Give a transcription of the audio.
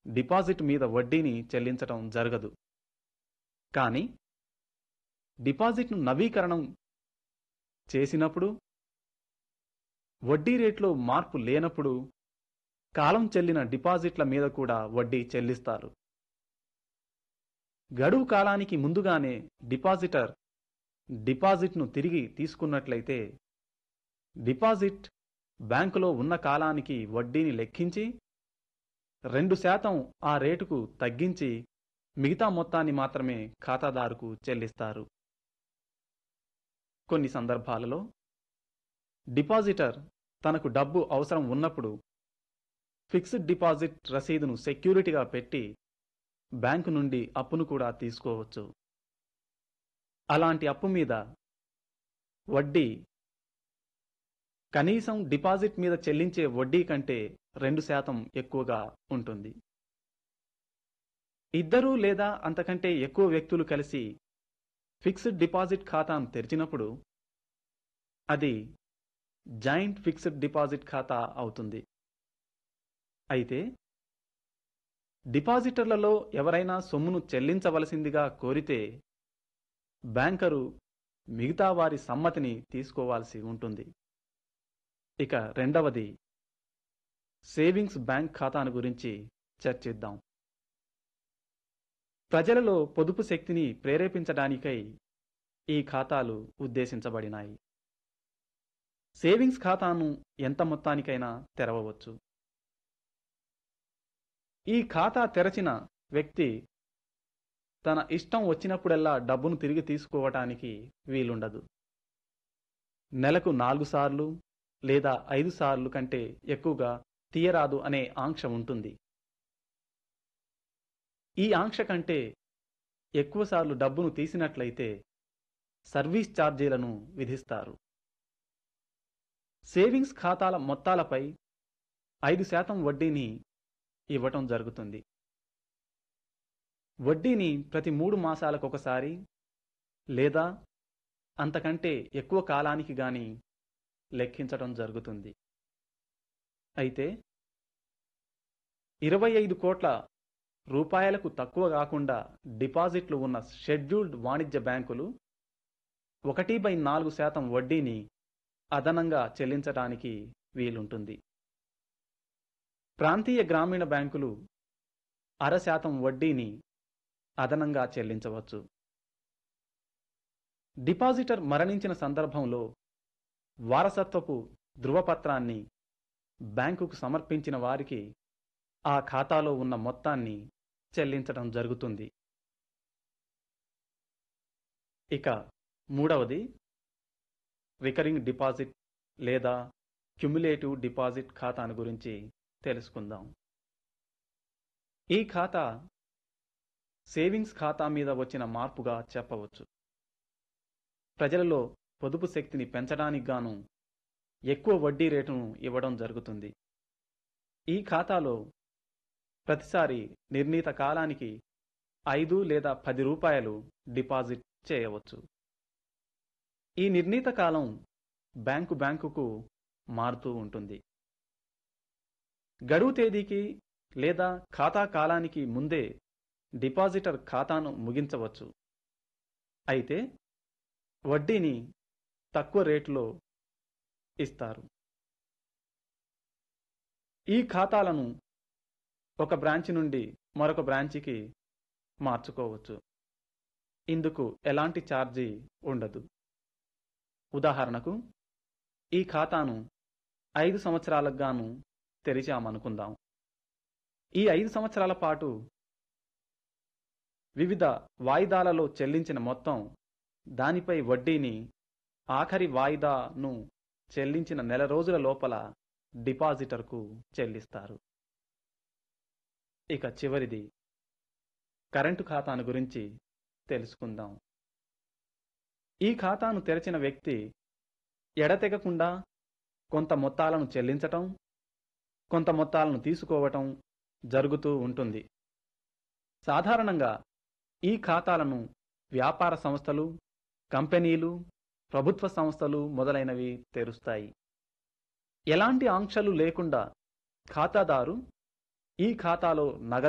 deposit మీద వడ్డీని చెల్లించటం జరగదు కానీ డిపాజిట్ను నవీకరణం చేసినప్పుడు వడ్డీ రేట్లో మార్పు లేనప్పుడు కాలం చెల్లిన డిపాజిట్ల మీద కూడా వడ్డీ చెల్లిస్తారు గడువు కాలానికి ముందుగానే డిపాజిటర్ డిపాజిట్ను తిరిగి తీసుకున్నట్లయితే డిపాజిట్ బ్యాంకులో ఉన్న కాలానికి వడ్డీని లెక్కించి రెండు శాతం ఆ రేటుకు తగ్గించి మిగతా మొత్తాన్ని మాత్రమే ఖాతాదారుకు చెల్లిస్తారు కొన్ని సందర్భాలలో డిపాజిటర్ తనకు డబ్బు అవసరం ఉన్నప్పుడు ఫిక్స్డ్ డిపాజిట్ రసీదును సెక్యూరిటీగా పెట్టి బ్యాంకు నుండి అప్పును కూడా తీసుకోవచ్చు అలాంటి అప్పు మీద వడ్డీ కనీసం డిపాజిట్ మీద చెల్లించే వడ్డీ కంటే రెండు శాతం ఎక్కువగా ఉంటుంది ఇద్దరు లేదా అంతకంటే ఎక్కువ వ్యక్తులు కలిసి ఫిక్స్డ్ డిపాజిట్ ఖాతాను తెరిచినప్పుడు అది జాయింట్ ఫిక్స్డ్ డిపాజిట్ ఖాతా అవుతుంది అయితే డిపాజిటర్లలో ఎవరైనా సొమ్మును చెల్లించవలసిందిగా కోరితే బ్యాంకరు మిగతా వారి సమ్మతిని తీసుకోవాల్సి ఉంటుంది ఇక రెండవది సేవింగ్స్ బ్యాంక్ ఖాతాను గురించి చర్చిద్దాం ప్రజలలో పొదుపు శక్తిని ప్రేరేపించడానికై ఈ ఖాతాలు ఉద్దేశించబడినాయి సేవింగ్స్ ఖాతాను ఎంత మొత్తానికైనా తెరవవచ్చు ఈ ఖాతా తెరచిన వ్యక్తి తన ఇష్టం వచ్చినప్పుడల్లా డబ్బును తిరిగి తీసుకోవటానికి వీలుండదు నెలకు నాలుగు సార్లు లేదా ఐదు సార్లు కంటే ఎక్కువగా తీయరాదు అనే ఆంక్ష ఉంటుంది ఈ ఆంక్ష కంటే ఎక్కువసార్లు డబ్బును తీసినట్లయితే సర్వీస్ ఛార్జీలను విధిస్తారు సేవింగ్స్ ఖాతాల మొత్తాలపై ఐదు శాతం వడ్డీని ఇవ్వటం జరుగుతుంది వడ్డీని ప్రతి మూడు మాసాలకు ఒకసారి లేదా అంతకంటే ఎక్కువ కాలానికి గాని లెక్కించడం జరుగుతుంది అయితే ఇరవై ఐదు కోట్ల రూపాయలకు తక్కువ కాకుండా డిపాజిట్లు ఉన్న షెడ్యూల్డ్ వాణిజ్య బ్యాంకులు ఒకటి బై నాలుగు శాతం వడ్డీని అదనంగా చెల్లించడానికి వీలుంటుంది ప్రాంతీయ గ్రామీణ బ్యాంకులు అర శాతం వడ్డీని అదనంగా చెల్లించవచ్చు డిపాజిటర్ మరణించిన సందర్భంలో వారసత్వపు ధృవపత్రాన్ని బ్యాంకుకు సమర్పించిన వారికి ఆ ఖాతాలో ఉన్న మొత్తాన్ని చెల్లించడం జరుగుతుంది ఇక మూడవది రికరింగ్ డిపాజిట్ లేదా క్యుములేటివ్ డిపాజిట్ ఖాతాను గురించి తెలుసుకుందాం ఈ ఖాతా సేవింగ్స్ ఖాతా మీద వచ్చిన మార్పుగా చెప్పవచ్చు ప్రజలలో పొదుపు శక్తిని పెంచడానికి గాను ఎక్కువ వడ్డీ రేటును ఇవ్వడం జరుగుతుంది ఈ ఖాతాలో ప్రతిసారి నిర్ణీత కాలానికి ఐదు లేదా పది రూపాయలు డిపాజిట్ చేయవచ్చు ఈ నిర్ణీత కాలం బ్యాంకు బ్యాంకుకు మారుతూ ఉంటుంది గడువు తేదీకి లేదా ఖాతా కాలానికి ముందే డిపాజిటర్ ఖాతాను ముగించవచ్చు అయితే వడ్డీని తక్కువ రేటులో ఇస్తారు ఈ ఖాతాలను ఒక బ్రాంచ్ నుండి మరొక బ్రాంచికి మార్చుకోవచ్చు ఇందుకు ఎలాంటి ఛార్జీ ఉండదు ఉదాహరణకు ఈ ఖాతాను ఐదు సంవత్సరాలకు గాను తెరిచామనుకుందాం ఈ ఐదు సంవత్సరాల పాటు వివిధ వాయిదాలలో చెల్లించిన మొత్తం దానిపై వడ్డీని ఆఖరి వాయిదాను చెల్లించిన నెల రోజుల లోపల డిపాజిటర్కు చెల్లిస్తారు ఇక చివరిది కరెంటు ఖాతాను గురించి తెలుసుకుందాం ఈ ఖాతాను తెరచిన వ్యక్తి ఎడతెగకుండా కొంత మొత్తాలను చెల్లించటం కొంత మొత్తాలను తీసుకోవటం జరుగుతూ ఉంటుంది సాధారణంగా ఈ ఖాతాలను వ్యాపార సంస్థలు కంపెనీలు ప్రభుత్వ సంస్థలు మొదలైనవి తెరుస్తాయి ఎలాంటి ఆంక్షలు లేకుండా ఖాతాదారు ఈ ఖాతాలో నగదు